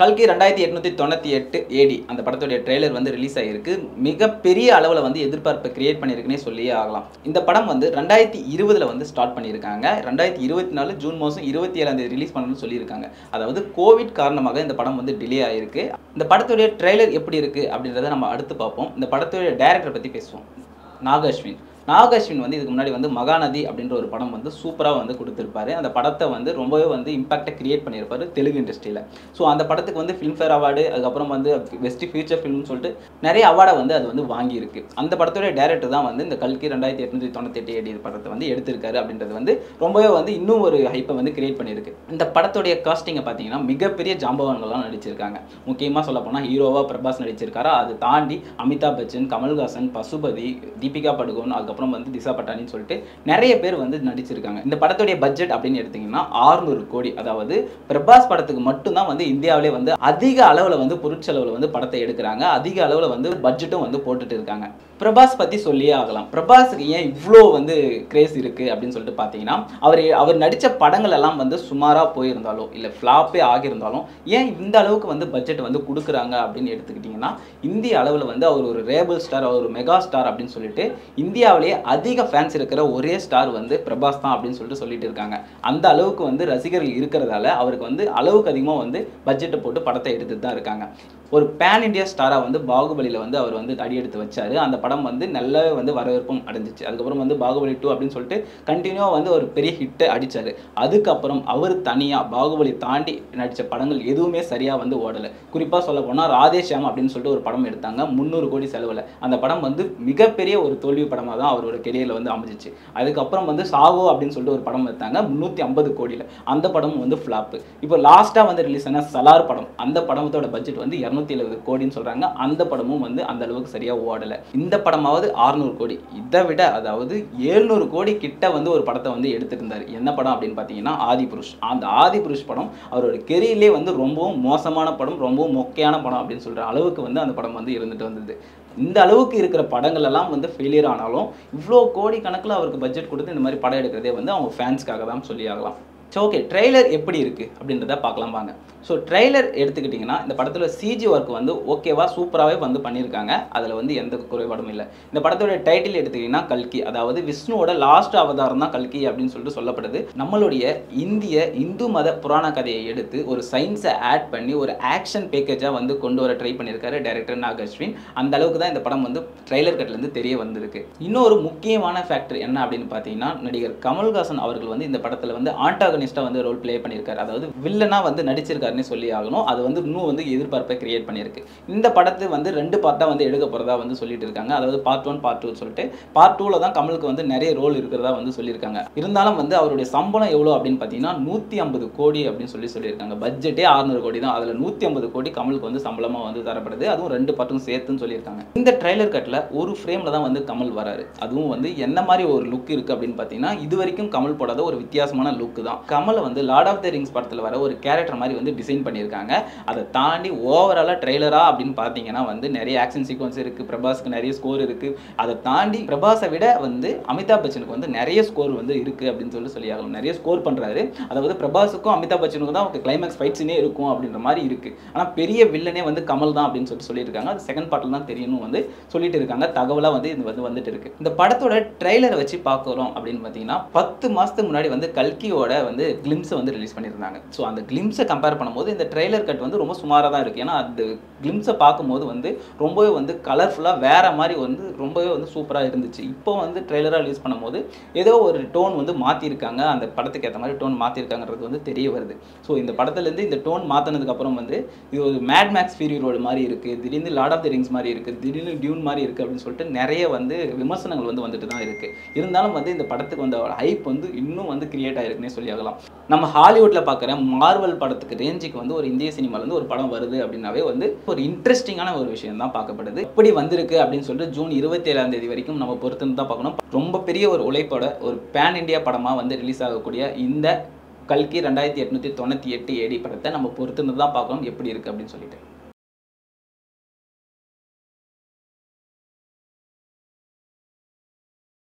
கல்கி ரெண்டாயிரத்தி எட்நூத்தி தொண்ணூற்றி எட்டு ஏடி அந்த படத்துடைய ட்ரெய்லர் வந்து ரிலீஸ் ஆகிருக்கு மிகப்பெரிய அளவில் வந்து எதிர்பார்ப்பை கிரியேட் பண்ணியிருக்குன்னே சொல்லியே ஆகலாம் இந்த படம் வந்து ரெண்டாயிரத்தி இருபதுல வந்து ஸ்டார்ட் பண்ணியிருக்காங்க ரெண்டாயிரத்தி இருபத்தி நாலு ஜூன் மாதம் இருபத்தி ஏழாம் தேதி ரிலீஸ் பண்ணணும்னு சொல்லியிருக்காங்க அதாவது கோவிட் காரணமாக இந்த படம் வந்து டிலே ஆகிருக்கு இந்த படத்துடைய ட்ரெய்லர் எப்படி இருக்குது அப்படின்றத நம்ம அடுத்து பார்ப்போம் இந்த படத்துடைய டைரக்டரை பற்றி பேசுவோம் நாகஸ்வின் நாகஸ்வின் வந்து இதுக்கு முன்னாடி வந்து மகாநதி அப்படின்ற ஒரு படம் வந்து சூப்பராக வந்து கொடுத்துருப்பாரு அந்த படத்தை வந்து ரொம்பவே வந்து இம்பாக்டை கிரியேட் பண்ணியிருப்பாரு தெலுங்கு இண்டஸ்ட்ரியில் ஸோ அந்த படத்துக்கு வந்து ஃபிலிம்ஃபேர் அவார்டு அதுக்கப்புறம் வந்து பெஸ்ட் ஃபியூச்சர் ஃபிலிம்னு சொல்லிட்டு நிறைய அவார்டை வந்து அது வந்து வாங்கியிருக்கு அந்த படத்தோட டேரக்டர் தான் வந்து இந்த கல்கி ரெண்டாயிரத்தி எட்நூற்றி தொண்ணூற்றி எட்டு ஏடி படத்தை வந்து எடுத்திருக்காரு அப்படின்றது வந்து ரொம்பவே வந்து இன்னும் ஒரு ஹைப்பை வந்து கிரியேட் பண்ணியிருக்கு இந்த படத்துடைய காஸ்டிங்கை பார்த்தீங்கன்னா மிகப்பெரிய ஜாம்பவான்கள்லாம் நடிச்சிருக்காங்க முக்கியமாக சொல்ல போனால் ஹீரோவாக பிரபாஸ் நடிச்சிருக்காரு அது தாண்டி அமிதாப் பச்சன் கமல்ஹாசன் பசுபதி தீபிகா படுகோன் அதுக்கப்புறம் வந்து திசா பட்டானின்னு சொல்லிட்டு நிறைய பேர் வந்து நடிச்சிருக்காங்க இந்த படத்துடைய பட்ஜெட் அப்படின்னு எடுத்தீங்கன்னா ஆறுநூறு கோடி அதாவது பிரபாஸ் படத்துக்கு மட்டும்தான் வந்து இந்தியாவிலே வந்து அதிக அளவில் வந்து பொருட்செலவில் வந்து படத்தை எடுக்கிறாங்க அதிக அளவில் வந்து பட்ஜெட்டும் வந்து போட்டுட்டு இருக்காங்க பிரபாஸ் பற்றி சொல்லியே ஆகலாம் பிரபாஸுக்கு ஏன் இவ்வளோ வந்து கிரேஸ் இருக்குது அப்படின்னு சொல்லிட்டு பார்த்தீங்கன்னா அவர் அவர் நடித்த படங்கள் எல்லாம் வந்து சுமாராக போயிருந்தாலும் இல்லை ஃப்ளாப்பே ஆகியிருந்தாலும் ஏன் இந்த அளவுக்கு வந்து பட்ஜெட் வந்து கொடுக்குறாங்க அப்படின்னு எடுத்துக்கிட்டிங்கன்னா இந்திய அளவில் வந்து அவர் ஒரு ரேபிள் ஸ்டார் அவர் ஒரு மெகா ஸ்டார் அப்படின்னு சொல்லிட்டு இந்தியாவிலேயே அதிக ஃபேன்ஸ் இருக்கிற ஒரே ஸ்டார் வந்து பிரபாஸ் தான் அப்படின்னு சொல்லிட்டு சொல்லிட்டு இருக்காங்க அந்த அளவுக்கு வந்து ரசிகர்கள் இருக்கிறதால அவருக்கு வந்து அளவுக்கு அதிகமாக வந்து பட்ஜெட்டை போட்டு படத்தை எடுத்துட்டு தான் இருக்காங்க ஒரு பேன் இண்டியா ஸ்டாராக வந்து பாகுபலியில் வந்து அவர் வந்து தடி எடுத்து வச்சாரு அந்த படம் வந்து நல்லாவே வந்து வரவேற்பும் அடைஞ்சிச்சு அதுக்கப்புறம் வந்து பாகுபலி டூ அப்படின்னு சொல்லிட்டு கண்டினியூவாக வந்து ஒரு பெரிய ஹிட்டை அடிச்சாரு அதுக்கப்புறம் அவர் தனியாக பாகுபலி தாண்டி நடித்த படங்கள் எதுவுமே சரியாக வந்து ஓடலை குறிப்பாக சொல்ல போனால் ராதேஷாம் அப்படின்னு சொல்லிட்டு ஒரு படம் எடுத்தாங்க முந்நூறு கோடி செலவில் அந்த படம் வந்து மிகப்பெரிய ஒரு தோல்வி படமாக தான் அவரோட கெரியரில் வந்து அமைஞ்சிச்சு அதுக்கப்புறம் வந்து சாவோ அப்படின்னு சொல்லிட்டு ஒரு படம் எடுத்தாங்க முந்நூற்றி ஐம்பது கோடியில் அந்த படமும் வந்து ஃப்ளாப்பு இப்போ லாஸ்ட்டாக வந்து ரிலீஸ் ஆன சலார் படம் அந்த படத்தோட பட்ஜெட் வந்து இரநூத்தி எழுபது கோடின்னு சொல்கிறாங்க அந்த படமும் வந்து அந்த அளவுக்கு சரியாக ஓடலை இந்த படமாவது ஆறுநூறு கோடி இதை விட அதாவது ஏழ்நூறு கோடி கிட்ட வந்து ஒரு படத்தை வந்து எடுத்துருந்தார் என்ன படம் அப்படின்னு பார்த்தீங்கன்னா ஆதி புருஷ் அந்த ஆதி புருஷ் படம் அவரோட கெரியர்லேயே வந்து ரொம்பவும் மோசமான படம் ரொம்பவும் மொக்கையான படம் அப்படின்னு சொல்கிற அளவுக்கு வந்து அந்த படம் வந்து இருந்துட்டு வந்தது இந்த அளவுக்கு இருக்கிற படங்கள் எல்லாம் வந்து ஃபெயிலியர் ஆனாலும் இவ்வளோ கோடி கணக்கில் அவருக்கு பட்ஜெட் கொடுத்து இந்த மாதிரி படம் எடுக்கிறதே வந்து அவங்க ஃபேன்ஸ்க்காக தான் சொல்லி ஆகலாம் ஸோ ஓகே ட்ரெய்லர் எப்படி இருக்குது அப்படின்றத பார்க்கலாம் வாங்க ஸோ ட்ரெய்லர் எடுத்துக்கிட்டிங்கன்னா இந்த படத்தில் சிஜி ஒர்க் வந்து ஓகேவா சூப்பராகவே வந்து பண்ணியிருக்காங்க அதில் வந்து எந்த குறைபாடும் இல்லை இந்த படத்தோட டைட்டில் எடுத்துக்கிட்டிங்கன்னா கல்கி அதாவது விஷ்ணுவோட லாஸ்ட் அவதாரம் தான் கல்கி அப்படின்னு சொல்லிட்டு சொல்லப்படுது நம்மளுடைய இந்திய இந்து மத புராண கதையை எடுத்து ஒரு சயின்ஸை ஆட் பண்ணி ஒரு ஆக்ஷன் பேக்கேஜாக வந்து கொண்டு வர ட்ரை பண்ணியிருக்காரு டைரக்டர் நாகஸ்வின் அந்த அளவுக்கு தான் இந்த படம் வந்து ட்ரெய்லர் கட்லேருந்து தெரிய வந்திருக்கு இன்னொரு முக்கியமான ஃபேக்டர் என்ன அப்படின்னு பார்த்தீங்கன்னா நடிகர் கமல்ஹாசன் அவர்கள் வந்து இந்த படத்தில் வந்து ஆண்டாகனிஸ்டாக வந்து ரோல் ப்ளே பண்ணியிருக்காரு அதாவது வில்லனா வந்து நடிச்சிருக்காருன்னு சொல்லி ஆகணும் அது வந்து இன்னும் வந்து எதிர்பார்ப்பை கிரியேட் பண்ணியிருக்கு இந்த படத்தை வந்து ரெண்டு பார்ட்டாக வந்து எடுக்க போகிறதா வந்து சொல்லிட்டு இருக்காங்க அதாவது பார்ட் ஒன் பார்ட் டூ சொல்லிட்டு பார்ட் டூவில் தான் கமலுக்கு வந்து நிறைய ரோல் இருக்கிறதா வந்து சொல்லியிருக்காங்க இருந்தாலும் வந்து அவருடைய சம்பளம் எவ்வளோ அப்படின்னு பார்த்தீங்கன்னா நூற்றி ஐம்பது கோடி அப்படின்னு சொல்லி சொல்லியிருக்காங்க பட்ஜெட்டே அறுநூறு கோடி தான் அதில் நூற்றி ஐம்பது கோடி கமலுக்கு வந்து சம்பளமாக வந்து தரப்படுது அதுவும் ரெண்டு பார்ட்டும் சேர்த்துன்னு சொல்லியிருக்காங்க இந்த ட்ரைலர் கட்டில் ஒரு ஃப்ரேமில் தான் வந்து கமல் வராரு அதுவும் வந்து என்ன மாதிரி ஒரு லுக் இருக்குது அப்படின்னு பார்த்தீங்கன்னா இது வரைக்கும் கமல் போடாத ஒரு வித்தியாசமான லுக் தான் கமலை வந்து லார்ட் ஆஃப் த ரிங்ஸ் படத்தில் வர ஒரு கேரக்டர் மாதிரி வந்து டிசைன் பண்ணியிருக்காங்க அதை தாண்டி ஓவராலாக ட்ரெய்லரா அப்படின்னு பார்த்தீங்கன்னா வந்து நிறைய ஆக்ஷன் சீக்வன்ஸ் இருக்குது பிரபாஸ்க்கு நிறைய ஸ்கோர் இருக்குது அதை தாண்டி பிரபாஸை விட வந்து அமிதாப் பச்சனுக்கு வந்து நிறைய ஸ்கோர் வந்து இருக்குது அப்படின்னு சொல்லி சொல்லி ஆகணும் நிறைய ஸ்கோர் பண்ணுறாரு அதாவது பிரபாஸுக்கும் அமிதாப் பச்சனுக்கும் தான் கிளைமேக்ஸ் ஃபைட் சீனே இருக்கும் அப்படின்ற மாதிரி இருக்குது ஆனால் பெரிய வில்லனே வந்து கமல் தான் அப்படின்னு சொல்லிட்டு சொல்லியிருக்காங்க அது செகண்ட் பார்ட்டில் தான் தெரியணும் வந்து சொல்லிட்டு இருக்காங்க தகவலாக வந்து இது வந்து வந்துட்டு இருக்கு இந்த படத்தோட ட்ரெய்லரை வச்சு பார்க்குறோம் அப்படின்னு பார்த்தீங்கன்னா பத்து மாதத்துக்கு முன்னாடி வந்து கல்கியோட வந்து கிளிம்ஸை வந்து ரிலீஸ் பண்ணியிருந்தாங்க ஸோ அந்த கிளிம்ஸை கம்பேர் பண்ணும்போது இந்த ட்ரெய்லர் கட் வந்து ரொம்ப சுமாராக தான் இருக்குது ஏன்னா அந்த கிளிம்ஸை பார்க்கும்போது வந்து ரொம்பவே வந்து கலர்ஃபுல்லாக வேற மாதிரி வந்து ரொம்பவே வந்து சூப்பராக இருந்துச்சு இப்போ வந்து ட்ரெய்லராக ரிலீஸ் பண்ணும்போது ஏதோ ஒரு டோன் வந்து மாற்றிருக்காங்க அந்த படத்துக்கு ஏற்ற மாதிரி டோன் மாற்றிருக்காங்கிறது வந்து தெரிய வருது ஸோ இந்த படத்துலேருந்து இந்த டோன் மாற்றினதுக்கு அப்புறம் வந்து இது ஒரு மேட் மேக்ஸ் ஃபியூரி ரோடு மாதிரி இருக்குது திடீர்னு லார்ட் ஆஃப் தி ரிங்ஸ் மாதிரி இருக்குது திடீர்னு டியூன் மாதிரி இருக்குது அப்படின்னு சொல்லிட்டு நிறைய வந்து விமர்சனங்கள் வந்து வந்துட்டு தான் இருக்குது இருந்தாலும் வந்து இந்த படத்துக்கு வந்த ஹைப் வந்து இன்னும் வந்து கிரியேட் ஆயிருக்குன்னே சொல்லி ஆகலாம் நம்ம ஹாலிவுட்டில் பார்க்குற மார்வல் படத்துக்கு ரேஞ்சுக்கு வந்து ஒரு இந்திய சினிமாலேருந்து ஒரு படம் வருது அப்படின்னாவே வந்து ஒரு இன்ட்ரெஸ்டிங்கான ஒரு விஷயம் தான் பார்க்கப்படுது எப்படி வந்திருக்கு அப்படின்னு சொல்லிட்டு ஜூன் இருபத்தி ஏழாம் தேதி வரைக்கும் நம்ம பொறுத்து தான் பார்க்கணும் ரொம்ப பெரிய ஒரு உழைப்போட ஒரு பேன் இண்டியா படமாக வந்து ரிலீஸ் ஆகக்கூடிய இந்த கல்கி ரெண்டாயிரத்தி எட்நூற்றி தொண்ணூற்றி எட்டு ஏடி படத்தை நம்ம பொறுத்துன்னு தான் பார்க்கணும் எப்படி இருக்குது அப்படின்னு சொல்லிட்டு